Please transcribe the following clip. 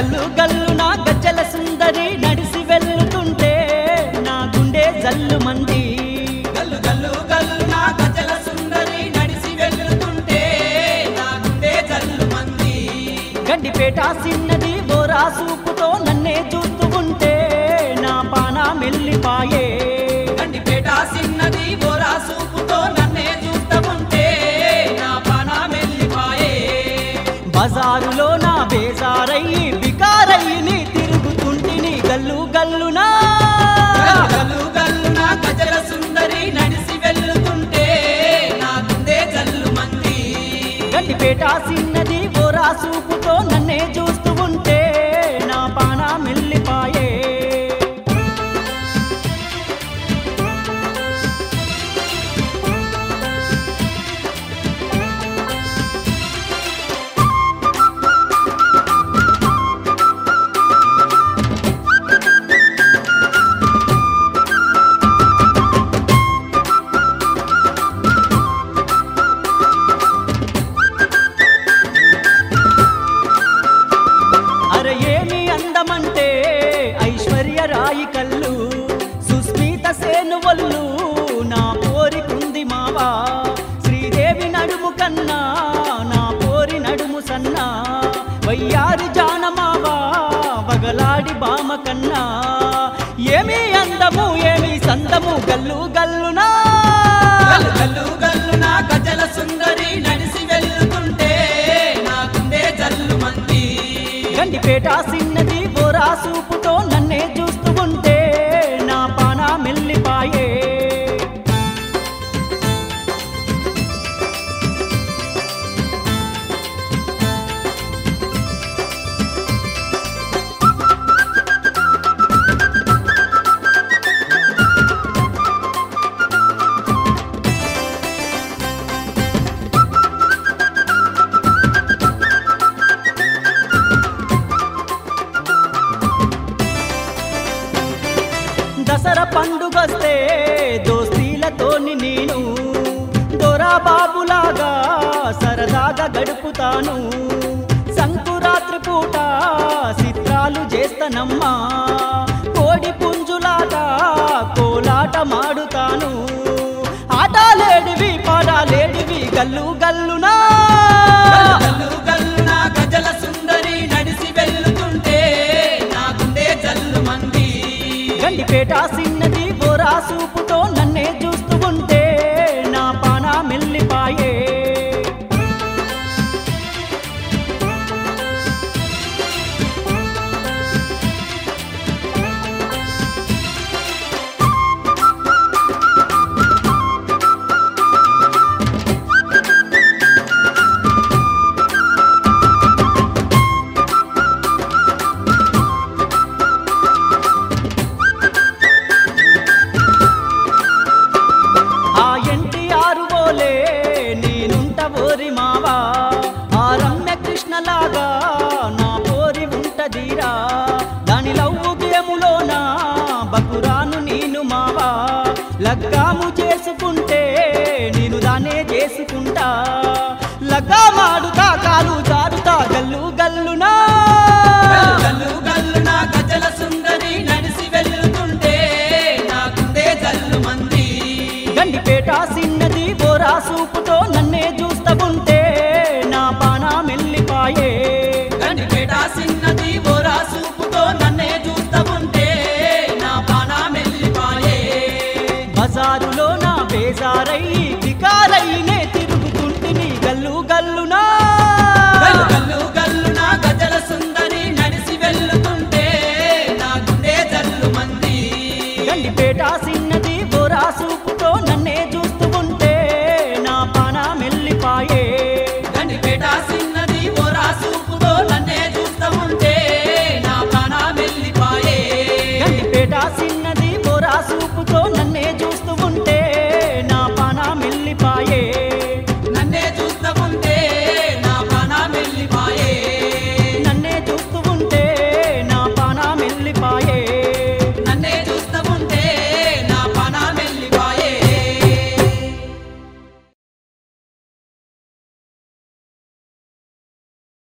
గల్లు గల్లు నా గజ్జల సుందరి నడిసి వెళ్తుంటే నా గుండె జల్లు మంది గల్లు గల్లు గల్లు నా గజల సుందరి నడిసి వెళ్తుంటే నా గుండె జల్లు మంది గడ్డిపేట సిన్నది బోరా సూపుతో నన్నే చూస్తూ ఉంటే నా పాన మెల్లిపాయే గండిపేట సిన్నది బోరా సూపుతో నన్నే చూస్తా ఉంటే నా పాన మెల్లిపాయే బజారులో నా బేజారయ్యి బికారయ్యి నీ తిరుగుతుంటిని గల్లు గల్లునా గల్లు గల్లు గల్లు నా గజల సుందరి నడిసి వెళ్తుంటే నా గుండె జల్లు మంది గడ్డిపేట సిన్నది బోరా సూపుతో నన్నే చూస్తూ ఉంటే నా పాన మెల్లిపాయే అరే ఏమి అందమంటే ఐశ్వర్య రాయి కళ్ళు సుస్మిత సేను వల్లు నా పోరికుంది మావా శ్రీదేవి నడుము కన్నా నా పోరి నడుము సన్నా వయ్యారి జానమావా వగలాడి బామ కన్నా ఏమి అందము ఏమి సందము గల్లు గల్లునా గల్లు గల్లు గల్లు నా గజల సుందరి నడిసి వెళ్తుంటే నా గుండె జల్లు మంది గండిపేట సిన్నది బోరా సూపుతో నన్నే చూస్తూ ఉంటే నా పాన మెల్లిపాయే దసరా పండుగొస్తే దోస్తీలతోని నేను దొరా బాబులాగా సరదాగా గడుపుతాను సంకురాత్రి పూట చిత్రాలు చేస్తానమ్మా కోడి పుంజులాట కోలాట మాడుతాను ఆటలేడివి పాడాలేడివి గల్లు గల్లునా గల్లు గల్లు నా గజల సుందరి నడిసి వెళ్తుంటే నా గుండె జల్లు మంది గండిపేట సిన్నది బోరా సూపుతో నన్నే చూస్తూ ఉంటే నా పాన మెల్లిపాయే ఆ ఎన్టీఆర్ ఓలే నేనుంట ఓరి మావా ఆ రమ్య కృష్ణలాగా నా పోరి ఉంటదిరా దాని లవ్వు గేములోన బకురాను నేను మావా లగ్గాము చేసుకుంటే నేను దానే చేసుకుంటా లగ్గా మాడుతా కాలు జారుతా గల్లు గల్లునా గల్లు గల్లు గల్లు నా గజల సుందరి నడిసి వెళ్తుంటే నా గుండె జల్లు మంది గండిపేట సిన్నది బోరా సూపుతో నన్నే చూస్తా ఉంటే నా పాన మెల్లిపాయే గండిపేట సిన్నది బోరా సూపుతో నన్నే చూస్తా ఉంటే నా పాన మెల్లిపాయే బజారులో నా బేజారయ్యి వికారయ్యనే తిరుగుతుంటిని గల్లు గల్లునా గల్లు గల్లు గల్లు నా గజల సుందరి నడిసి వెళ్తుంటే నా గుండె జల్లు మంది గండిపేట సిన్నది బోరాసు